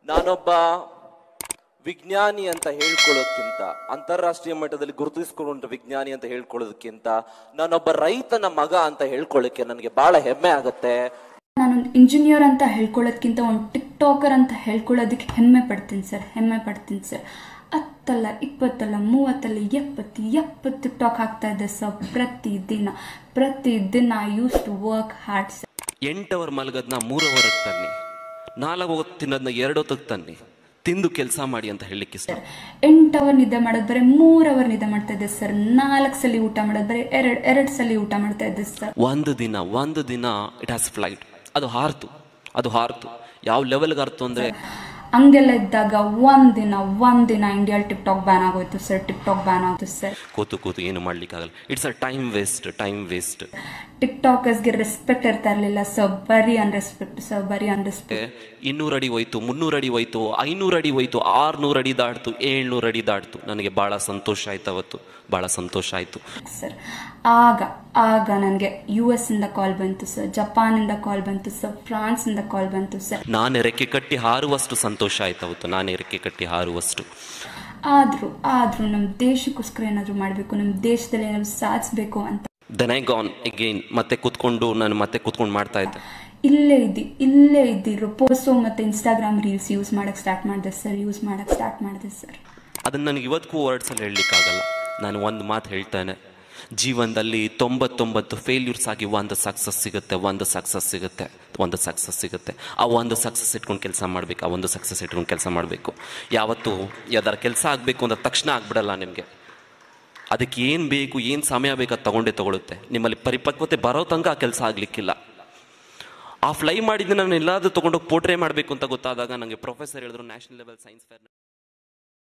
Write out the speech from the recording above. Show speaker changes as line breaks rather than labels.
ನಾನೊಬ್ಬ ವಿಜ್ಞಾನಿ ಅಂತ ಹೇಳ್ಕೊಳ್ಳೋದ್ಕಿಂತ ಅಂತಾರಾಷ್ಟ್ರೀಯ ಮಟ್ಟದಲ್ಲಿ ಗುರುತಿಸಿಕೊಂಡ ವಿಜ್ಞಾನಿ ಅಂತ ಹೇಳ್ಕೊಳ್ಳೋದಕ್ಕಿಂತ ನಾನೊಬ್ಬ ರೈತನ ಮಗ ಅಂತ ಹೇಳ್ಕೊಳ್ಳೋಕೆ ನನಗೆ ಬಹಳ ಹೆಮ್ಮೆ ಆಗುತ್ತೆ
ನಾನೊಂದು ಇಂಜಿನಿಯರ್ ಅಂತ ಹೇಳ್ಕೊಳ್ಳೋದ್ಕಿಂತ ಒಂದು ಟಿಕ್ ಟಾಕರ್ ಅಂತ ಹೇಳ್ಕೊಳ್ಳೋದಕ್ಕೆ ಹೆಮ್ಮೆ ಪಡ್ತೀನಿ ಸರ್ ಹೆಮ್ಮೆ ಪಡ್ತೀನಿ ಸರ್ ಹತ್ತಲ್ಲ ಇಪ್ಪತ್ತಲ್ಲ ಮೂವತ್ತಲ್ಲ ಎಪ್ಪತ್ತು ಎಪ್ಪತ್ತು ಟಿಕ್ ಟಾಕ್ ಆಗ್ತಾ ಇದೆ ಸರ್ ಪ್ರತಿದಿನ ಪ್ರತಿದಿನ I use to work hard sir
ಎಂಟು ಅವರ್ ಮಲಗದ್ನ ಮೂರು ಅವರ್ಗೆ ತನ್ನಿ ನಾಲ್ಕು ಹೊತ್ತು ತಿನ್ನೋದನ್ನ ಎರಡು ಹೊತ್ತಿಗೆ ತನ್ನಿ ತಿಂದು ಕೆಲಸ ಮಾಡಿ ಅಂತ ಹೇಳಲಿಕ್ಕೆ ಇಷ್ಟ
ಎಂಟು ಅವರ್ ನಿದ್ದೆ ಮಾಡೋದು ಬರೀ ಮೂರು ಅವರ್ ನಿದ್ದೆ ಮಾಡ್ತಾ ಇದ್ದೆ ಸರ್ ನಾಲ್ಕು ಸಲ ಊಟ ಮಾಡೋದು ಬರೀ ಎರಡು ಎರಡು ಸಲ ಊಟ ಮಾಡ್ತಾ ಇದ್ದೆ ಸರ್
ಒಂದು ದಿನ ಒಂದು ದಿನ ಇಟ್ ಹ್ಯಾಸ್ ಫ್ಲೈಟ್ ಅದು ಹಾರ್ತು ಅದು ಹಾರ್ತು ಯಾವ ಲೆವೆಲ್ಗೆ ಹಾರ್ತು ಅಂದರೆ
ಹಂಗೆಲ್ಲ ಇದ್ದಾಗ ಒಂದಿನ ಒಂದಿನ ಇಂಡಿಯಲ್ ಟಿಕ್ ಟಾಕ್ ಬ್ಯಾನ್ ಆಗೋಯ್ತು ಸರ್ ಟಿಕ್ ಟಾಕ್ ಬ್ಯಾನ್ ಆಗೋಯ್ತು ಸರ್
ಕೂತು ಕೂತು ಏನು ಮಾಡ್ಲಿಕ್ಕಾಗಲ್ಲ it's a time waste time waste
ಟಿಕ್ ಟಾಕರ್ಸ್ಗೆ ರೆಸ್ಪೆಕ್ಟ್ ಇರ್ತಾ ಇರಲಿಲ್ಲ ಸರ್ ಬರೀ ಅನ್ರೆಸ್ಪೆಕ್ಟ್ ಸರ್ ಬರೀ ಅನ್ರೆಸ್ಪೆಕ್ಟ್
ಇನ್ನೂರು ಅಡಿ ಹೋಯ್ತು ಮುನ್ನೂರು ಅಡಿ ಹೋಯ್ತು ಐನೂರು ಅಡಿ ಹೋಯ್ತು ಆರ್ನೂರು ಅಡಿ ದಾಟ್ತು ಏಳ್ನೂರು ಅಡಿ ದಾಟ್ತು ನನಗೆ ಭಾಳ ಸಂತೋಷ ಆಯ್ತು ಅವತ್ತು ಭಾಳ ಸಂತೋಷ ಆಯಿತು
ಸರ್ ಆಗ ಆಗ ನನಗೆ ಯು ಎಸ್ ಇಂದ ಕಾಲ್ ಬಂತು ಸರ್ ಜಪಾನಿಂದ ಕಾಲ್ ಬಂತು ಸರ್ ಫ್ರಾನ್ಸ್ ಇಂದ ಕಾಲ್ ಬಂತು ಸರ್
ನಾನು ರೆಕ್ಕೆ ಕಟ್ಟಿ ಹಾರುವಷ್ಟು ಸಂತೋಷ ಆಯ್ತು ಅವತ್ತು ನಾನು ರೆಕ್ಕೆ ಕಟ್ಟಿ ಹಾರುವಷ್ಟು
ಆದರೂ ಆದರೂ ನಮ್ಮ ದೇಶಕ್ಕೋಸ್ಕರ ಏನಾದರೂ ಮಾಡಬೇಕು ನಮ್ಮ ದೇಶದಲ್ಲಿ ಏನಾದರೂ ಸಾಧಿಸ್ಬೇಕು ಅಂತ
ದೆನ್ ಐ ಗಾನ್ ಅಗೈನ್ ಮತ್ತೆ ಕೂತ್ಕೊಂಡು ನಾನು ಮತ್ತೆ ಕೂತ್ಕೊಂಡು ಮಾಡ್ತಾ ಇದ್ದೆ
ಇಲ್ಲೇ ಇದ್ದಿ ಇಲ್ಲೇ ಇದ್ದಿರೋ ಪೋಸೋ ಮತ್ತು ಇನ್ಸ್ಟಾಗ್ರಾಮ್ ರೀಲ್ಸ್ ಯೂಸ್ ಮಾಡಕ್ಕೆ ಸ್ಟಾರ್ಟ್ ಮಾಡಿದೆ ಸರ್ ಯೂಸ್ ಮಾಡಕ್ಕೆ ಸ್ಟಾರ್ಟ್ ಮಾಡಿದೆ ಸರ್
ಅದನ್ನು ನನಗೆ ಇವತ್ತಿಗೂ ವರ್ಡ್ಸಲ್ಲಿ ಹೇಳಲಿಕ್ಕಾಗಲ್ಲ ನಾನು ಒಂದು ಮಾತು ಹೇಳ್ತೇನೆ ಜೀವನದಲ್ಲಿ ತೊಂಬತ್ತೊಂಬತ್ತು ಫೇಲ್ಯೂರ್ಸ್ ಆಗಿ ಒಂದು ಸಕ್ಸಸ್ ಸಿಗುತ್ತೆ ಒಂದು ಸಕ್ಸಸ್ ಸಿಗುತ್ತೆ ಒಂದು ಸಕ್ಸಸ್ ಸಿಗುತ್ತೆ ಆ ಒಂದು ಸಕ್ಸಸ್ ಇಟ್ಕೊಂಡು ಕೆಲಸ ಮಾಡಬೇಕು ಆ ಒಂದು ಸಕ್ಸಸ್ ಇಟ್ಕೊಂಡು ಕೆಲಸ ಮಾಡಬೇಕು ಯಾವತ್ತೂ ಯಾವ್ದಾರ ಕೆಲಸ ಆಗಬೇಕು ಅಂದ ತಕ್ಷಣ ಆಗ್ಬಿಡಲ್ಲ ನಿಮಗೆ ಅದಕ್ಕೆ ಏನು ಬೇಕು ಏನು ಸಮಯ ಬೇಕು ಅದು ತಗೊಂಡೇ ತಗೊಳುತ್ತೆ ನಿಮ್ಮಲ್ಲಿ ಪರಿಪಕ್ವತೆ ಬರೋ ತನಕ ಆ ಕೆಲಸ ಆಗಲಿಕ್ಕಿಲ್ಲ ಆ ಫ್ಲೈ ಮಾಡಿದ್ದು ನಾನು ಎಲ್ಲಾದರೂ ತೊಗೊಂಡೋಗಿ ಪೋಟ್ರೆ ಮಾಡಬೇಕು ಅಂತ ಗೊತ್ತಾದಾಗ ನನಗೆ ಪ್ರೊಫೆಸರ್ ಹೇಳಿದ್ರು ನ್ಯಾಷನಲ್ ಲೆವೆಲ್ ಸೈನ್ಸ್ ಫೇರ್